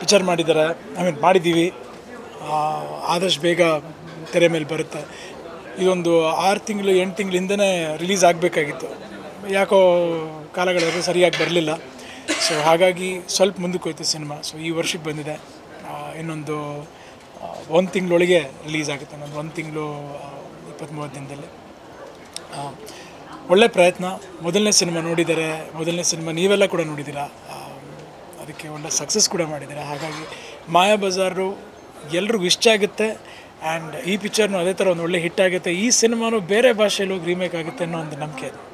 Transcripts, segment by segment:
Picture ಮಾಡಿದ್ದಾರೆ I mean ಮಾಡಿದ್ದೀವಿ ಆ, ಆದಷ್ಟು ಬೇಗ ತೆರೆ ಮೇಲೆ ಬರುತ್ತೆ ಇದೊಂದು ಆರು ತಿಂಗಳು ಎಂಟು ತಿಂಗಳಿಂದನೇ ರಿಲೀಸ್ ಆಗಬೇಕಾಗಿತ್ತು ಯಾಕೋ ಕಾಲಗಳೆಲ್ಲ ಸರಿಯಾಗಿ ಬರಲಿಲ್ಲ ಸೊ ಹಾಗಾಗಿ ಸ್ವಲ್ಪ ಮುಂದಕ್ಕೆ ಹೋಯ್ತು ಸಿನಿಮಾ ಸೊ ಈ ವರ್ಷಕ್ಕೆ ಬಂದಿದೆ ಆ, ಇನ್ನೊಂದು ಒಂದು ತಿಂಗಳೊಳಗೆ ರಿಲೀಸ್ ಆಗುತ್ತೆ ಇನ್ನೊಂದು ಒಂದು ತಿಂಗಳು ಇಪ್ಪತ್ತ್ಮೂವತ್ತು ದಿನದಲ್ಲಿ ಆ, ಒಳ್ಳೆ ಪ್ರಯತ್ನ ಮೊದಲನೇ ಸಿನಿಮಾ ನೋಡಿದ್ದಾರೆ ಮೊದಲನೇ ಸಿನಿಮಾ ನೀವೆಲ್ಲ ಕೂಡ ನೋಡಿದ್ದೀರಾ ಆ, ಅದಕ್ಕೆ ಒಳ್ಳೆ ಸಕ್ಸಸ್ ಕೂಡ ಮಾಡಿದ್ದಾರೆ ಹಾಗಾಗಿ ಮಾಯಾ ಬಜಾರು ಎಲ್ರಿಗೂ ಇಷ್ಟ ಆಗುತ್ತೆ ಆ್ಯಂಡ್ ಈ ಪಿಕ್ಚರ್ನು ಅದೇ ಥರ ಒಂದು ಒಳ್ಳೆ ಹಿಟ್ ಆಗುತ್ತೆ ಈ ಸಿನಿಮಾನು ಬೇರೆ ಭಾಷೆಯಲ್ಲಿ ಹೋಗಿ ರೀಮೇಕ್ ಆಗುತ್ತೆ ಅನ್ನೋ ಒಂದು ನಂಬಿಕೆ ಇದೆ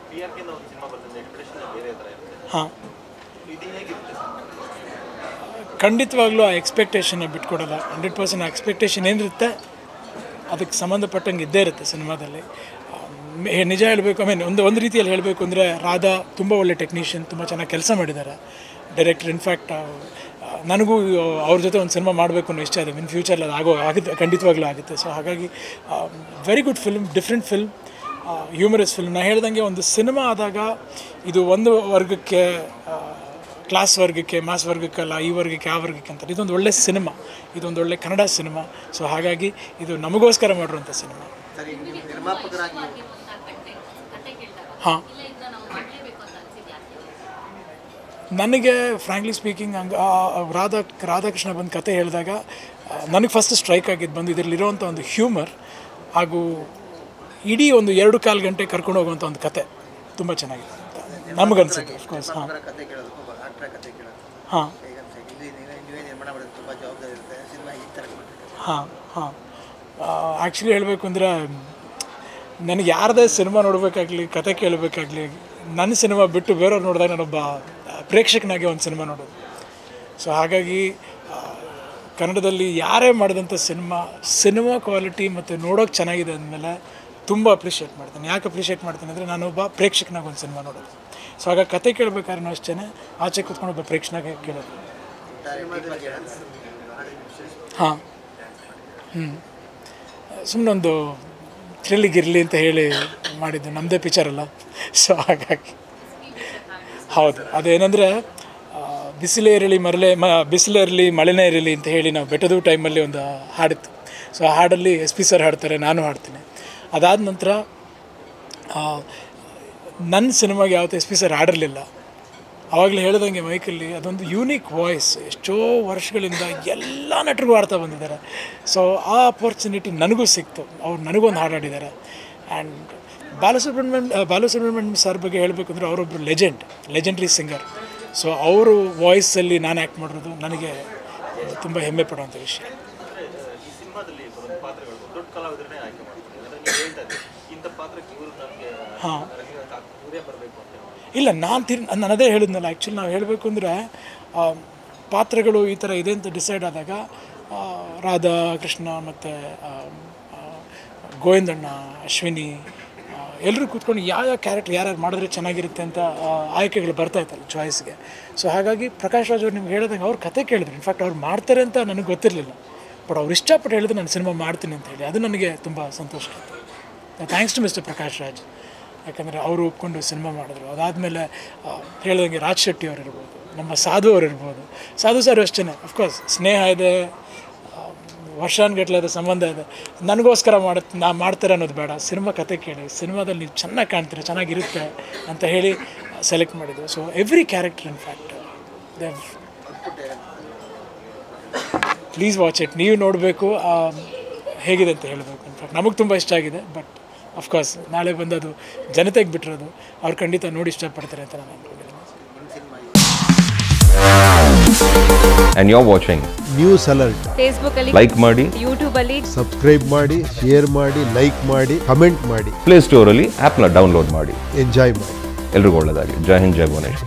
ಹಾಂ ಖಂಡಿತವಾಗ್ಲೂ ಆ ಎಕ್ಸ್ಪೆಕ್ಟೇಷನ್ನ ಬಿಟ್ಕೊಡಲ್ಲ ಹಂಡ್ರೆಡ್ ಪರ್ಸೆಂಟ್ ಆ ಎಕ್ಸ್ಪೆಕ್ಟೇಷನ್ ಏನಿರುತ್ತೆ ಅದಕ್ಕೆ ಸಂಬಂಧಪಟ್ಟಂಗೆ ಇದ್ದೇ ಇರುತ್ತೆ ಸಿನಿಮಾದಲ್ಲಿ ಆ, ಮೆ- ನಿಜ ಹೇಳಬೇಕು ಐ ಮೀನ್ ಒಂದು ಒಂದು ರೀತಿಯಲ್ಲಿ ಹೇಳಬೇಕು ಅಂದರೆ ರಾಧಾ ತುಂಬ ಒಳ್ಳೆ ಟೆಕ್ನಿಷಿಯನ್ ತುಂಬ ಚೆನ್ನಾಗಿ ಕೆಲಸ ಮಾಡಿದ್ದಾರೆ ಡೈರೆಕ್ಟರ್ ಇನ್ಫ್ಯಾಕ್ಟ್ ನನಗೂ ಅವ್ರ ಜೊತೆ ಒಂದು ಸಿನಿಮಾ ಮಾಡಬೇಕು ಅನ್ನೋ ಇಷ್ಟ ಇದೆ ಇನ್ ಫ್ಯೂಚರ್ ಅದು ಆಗೋ ಆಗುತ್ತೆ ಖಂಡಿತವಾಗ್ಲೂ ಆಗುತ್ತೆ ಸೊ ಹಾಗಾಗಿ very good film different film humorous film ನಾ ಹೇಳ್ದಂಗೆ ಒಂದು ಸಿನಿಮಾ ಆದಾಗ ಇದು ಒಂದು ವರ್ಗಕ್ಕೆ ಆ, ಕ್ಲಾಸ್ ವರ್ಗಕ್ಕೆ ಮಾಸ್ ವರ್ಗಕ್ಕಲ್ಲ ಈ ವರ್ಗಕ್ಕೆ ಆ ವರ್ಗಕ್ಕೆ ಅಂತ ಇದೊಂದು ಒಳ್ಳೆ ಸಿನಿಮಾ ಇದೊಂದು ಒಳ್ಳೆ ಕನ್ನಡ ಸಿನಿಮಾ ಸೊ ಹಾಗಾಗಿ ಇದು ನಮಗೋಸ್ಕರ ಮಾಡಿರುವಂಥ ಸಿನಿಮಾ ಸರಿ ನೀವು ನಿರ್ಮಾಪಕರಾಗಿ ಹಾಂ ನನಗೆ ಫ್ರ್ಯಾಂಕ್ಲಿ ಸ್ಪೀಕಿಂಗ್ ಹಂಗೆ ರಾಧಾ ರಾಧಾಕೃಷ್ಣ ಬಂದು ಕತೆ ಹೇಳಿದಾಗ ನನಗೆ ಫಸ್ಟ್ ಸ್ಟ್ರೈಕ್ ಆಗಿದ್ದು ಬಂದು ಇದರಲ್ಲಿರುವಂಥ ಒಂದು ಹ್ಯೂಮರ್ ಹಾಗೂ ಇಡೀ ಒಂದು ಎರಡು ಕಾಲು ಗಂಟೆ ಕರ್ಕೊಂಡು ಹೋಗುವಂಥ ಒಂದು ಕತೆ ತುಂಬ ಚೆನ್ನಾಗಿದೆ ನಮಗನ್ಸುತ್ತೆ ಅಫ್ಕೋರ್ಸ್ ಹಾಂ ನಿರ್ಮಾಪಕರ ಕತೆ ಕೇಳೋದು ಒಬ್ಬ ಆಕ್ಟರ್ ಕತೆ ಕೇಳೋದು ಹಾಂ ಹೇಗಂತ ಇಲ್ಲಿ ನೀವೇ ನೀವೇ ನಿರ್ಮಾಣ ಮಾಡೋದು ತುಂಬ ಜವಾಬ್ದಾರಿ ಇರುತ್ತೆ ಸಿನಿಮಾ ಈ ಥರ ಮಾಡ್ತೀವಿ ಹಾಂ ಹಾಂ ಆ್ಯಕ್ಚುಲಿ ಹೇಳಬೇಕು ಅಂದರೆ ನನಗೆ ಯಾರದೇ ಸಿನಿಮಾ ನೋಡಬೇಕಾಗ್ಲಿ ಕತೆ ಕೇಳಬೇಕಾಗ್ಲಿ ನನ್ನ ಸಿನಿಮಾ ಬಿಟ್ಟು ಬೇರೆಯವ್ರು ನೋಡಿದಾಗ ನಾನೊಬ್ಬ ಪ್ರೇಕ್ಷಕನಾಗಿ ಒಂದು ಸಿನಿಮಾ ನೋಡೋದು ಸೊ ಹಾಗಾಗಿ ಆ, ಕನ್ನಡದಲ್ಲಿ ಯಾರೇ ಮಾಡಿದಂಥ ಸಿನಿಮಾ ಸಿನಿಮಾ ಕ್ವಾಲಿಟಿ ಮತ್ತು ನೋಡೋಕೆ ಚೆನ್ನಾಗಿದೆ ಅಂದಮೇಲೆ ತುಂಬ ಅಪ್ರಿಷಿಯೇಟ್ ಮಾಡ್ತೀನಿ ಯಾಕೆ ಅಪ್ರಿಷಿಯೇಟ್ ಮಾಡ್ತೀನಿ ಅಂದರೆ ನಾನೊಬ್ಬ ಪ್ರೇಕ್ಷಕನಾಗಿ ಒಂದು ಸಿನಿಮಾ ನೋಡೋದು ಸೊ ಆಗ ಕತೆ ಕೇಳಬೇಕಾದ್ರೂ ಅಷ್ಟೇ ಆಚೆ ಕೂತ್ಕೊಂಡು ಒಬ್ಬ ಪ್ರೇಕ್ಷಕನಾಗಿ ಕೇಳೋದು ಹಾಂ ಹ್ಞೂ ಸುಮ್ಮನೆ ಒಂದು ಥ್ರಿಲ್ಲಿಗಿರಲಿ ಅಂತ ಹೇಳಿ ಮಾಡಿದ್ದು ನಮ್ಮದೇ ಪಿಕ್ಚರ್ ಅಲ್ಲ ಸೊ ಹಾಗಾಗಿ ಹೌದು ಅದೇನೆಂದರೆ ಬಿಸಿಲೇ ಇರಲಿ ಮರಳೆ ಮ ಬಿಸಿಲೇ ಇರಲಿ ಮಳೆನೇ ಇರಲಿ ಅಂತ ಹೇಳಿ ನಾವು ಬೆಟ್ಟದ ಟೈಮಲ್ಲಿ ಒಂದು ಹಾಡಿತ್ತು ಸೊ ಆ ಹಾಡಲ್ಲಿ ಎಸ್ ಪಿ ಸರ್ ಹಾಡ್ತಾರೆ ನಾನು ಹಾಡ್ತೀನಿ ಅದಾದ ನಂತರ ನನ್ನ ಸಿನಿಮಾಗೆ ಯಾವತ್ತೂ ಎಸ್ ಪಿ ಸರ್ ಹಾಡಿರಲಿಲ್ಲ ಆವಾಗಲೇ ಹೇಳ್ದಂಗೆ ಮೈಕಲ್ಲಿ ಅದೊಂದು ಯೂನಿಕ್ ವಾಯ್ಸ್ ಎಷ್ಟೋ ವರ್ಷಗಳಿಂದ ಎಲ್ಲ ನಟರಿಗೂ ಆಡ್ತಾ ಬಂದಿದ್ದಾರೆ ಸೊ ಆ ಅಪರ್ಚುನಿಟಿ ನನಗೂ ಸಿಕ್ತು ಅವ್ರು ನನಗೊಂದು ಹಾಡು ಹಾಡಿದ್ದಾರೆ ಆ್ಯಂಡ್ ಬಾಲಸುಬ್ರಹ್ಮಣ್ಯಂ ಬಾಲಸುಬ್ರಹ್ಮಣ್ಯಂ ಸರ್ ಬಗ್ಗೆ ಹೇಳಬೇಕು ಅಂದರೆ ಅವರೊಬ್ಬರು ಲೆಜೆಂಡ್ ಲೆಜೆಂಡ್ರಿ ಸಿಂಗರ್ ಸೊ ಅವರು ವಾಯ್ಸಲ್ಲಿ ನಾನು ಆ್ಯಕ್ಟ್ ಮಾಡಿರೋದು ನನಗೆ ತುಂಬ ಹೆಮ್ಮೆ ಪಡುವಂಥ ವಿಷಯ ಈ ಸಿನಿಮಾದಲ್ಲಿ ಬರೋ ಪಾತ್ರಗಳು ದೊಡ್ಡ ಕಲಾವಿದರನ್ನೇ ಆಯ್ಕೆ ಮಾಡ್ತಾರೆ ಅಂದ್ರೆ ನೀವು ಹೇಳ್ತಾ ಇದ್ದೀರಿ ಇಂಥ ಪಾತ್ರಕ್ಕೆ ಇವರು ನನಗೆ ಹಾಂ ಇವರೇ ಬರಬೇಕು ಅಂತ ಇಲ್ಲ ನಾನು ತಿರ್ ನಾನು ಅದೇ ಹೇಳಿದ್ನಲ್ಲ ಆ್ಯಕ್ಚುಲಿ ನಾವು ಹೇಳಬೇಕು ಅಂದರೆ ಪಾತ್ರಗಳು ಈ ಥರ ಇದೆ ಅಂತ ಡಿಸೈಡ್ ಆದಾಗ ಆ, ರಾಧಾ ಕೃಷ್ಣ ಮತ್ತು ಗೋವಿಂದಣ್ಣ ಅಶ್ವಿನಿ ಎಲ್ಲರೂ ಕೂತ್ಕೊಂಡು ಯಾವ ಯಾವ ಕ್ಯಾರೆಕ್ಟರ್ ಯಾರ್ಯಾರು ಮಾಡಿದ್ರೆ ಚೆನ್ನಾಗಿರುತ್ತೆ ಅಂತ ಆ, ಆಯ್ಕೆಗಳು ಬರ್ತಾ ಇತ್ತಲ್ಲ ಚಾಯ್ಸ್ಗೆ ಸೊ ಹಾಗಾಗಿ ಪ್ರಕಾಶ್ ರಾಜ್ ಅವ್ರು ನಿಮ್ಗೆ ಹೇಳಿದಂಗೆ ಅವ್ರು ಕತೆ ಕೇಳಿದ್ರು ಇನ್ಫ್ಯಾಕ್ಟ್ ಅವ್ರು ಮಾಡ್ತಾರೆ ಅಂತ ನನಗೆ ಗೊತ್ತಿರಲಿಲ್ಲ ಬಟ್ ಅವ್ರು ಇಷ್ಟಪಟ್ಟು ಹೇಳಿದ್ರೆ ನಾನು ಸಿನಿಮಾ ಮಾಡ್ತೀನಿ ಅಂತ ಹೇಳಿ ಅದು ನನಗೆ ತುಂಬ ಸಂತೋಷ ಆಯಿತು thanks to mister Prakash Raj ಯಾಕಂದರೆ ಅವರು ಒಪ್ಕೊಂಡು ಸಿನಿಮಾ ಮಾಡಿದ್ರು ಅದಾದಮೇಲೆ ಹೇಳ್ದಂಗೆ ರಾಜ್ ಶೆಟ್ಟಿ ಅವ್ರು ಇರ್ಬೋದು ನಮ್ಮ ಸಾಧು ಅವ್ರು ಇರ್ಬೋದು ಸಾಧು ಸರ್ ಅಷ್ಟೇ ಅಫ್ಕೋರ್ಸ್ ಸ್ನೇಹ ಇದೆ ಆ, ವರ್ಷಾನುಗಟ್ಲೆ ಅದು ಸಂಬಂಧ ಇದೆ ನನಗೋಸ್ಕರ ಮಾಡ ನಾ ಮಾಡ್ತಾರೆ ಅನ್ನೋದು ಬೇಡ ಸಿನಿಮಾ ಕತೆ ಕೇಳಿ ಸಿನಿಮಾದಲ್ಲಿ ನೀವು ಚೆನ್ನಾಗಿ ಕಾಣ್ತೀರ ಚೆನ್ನಾಗಿರುತ್ತೆ ಅಂತ ಹೇಳಿ ಸೆಲೆಕ್ಟ್ ಮಾಡಿದ್ದು so every character in fact they please watch it ನೀವು ನೋಡಬೇಕು ಹೇಗಿದೆ ಅಂತ ಹೇಳಬೇಕು ಇನ್ಫ್ಯಾಕ್ಟ್ ನಮಗೆ ತುಂಬ ಇಷ್ಟ ಆಗಿದೆ ಬಟ್ ಅಫ್ಕೋರ್ಸ್ ನಾಳೆ ಬಂದು ಅದು ಜನತೆಗೆ ಬಿಟ್ಟಿರೋದು ಅವ್ರು ಖಂಡಿತ ನೋಡಿ ಇಷ್ಟಪಡ್ತಾರೆ ಅಂತ ನಾನು ಅಂದ್ಕೊಂಡಿದ್ದೀನಿ and you're watching. News alert Facebook ಅಲ್ಲಿ Like ಮಾಡಿ ಯೂಟ್ಯೂಬ್ ಅಲ್ಲಿ ಸಬ್ಸ್ಕ್ರೈಬ್ ಮಾಡಿ ಶೇರ್ ಮಾಡಿ ಲೈಕ್ ಮಾಡಿ ಕಮೆಂಟ್ ಮಾಡಿ ಪ್ಲೇ ಸ್ಟೋರಲ್ಲಿ ಆ್ಯಪ್ನ ಡೌನ್ಲೋಡ್ ಮಾಡಿ ಎಂಜಾಯ್ ಮಾಡಿ ಎಲ್ರಿಗೂ ಒಳ್ಳೆಯದಾಗಲಿ ಜೈ ಹಿಂದ್ ಜೈ ಭುವನೇಶ್ವರ್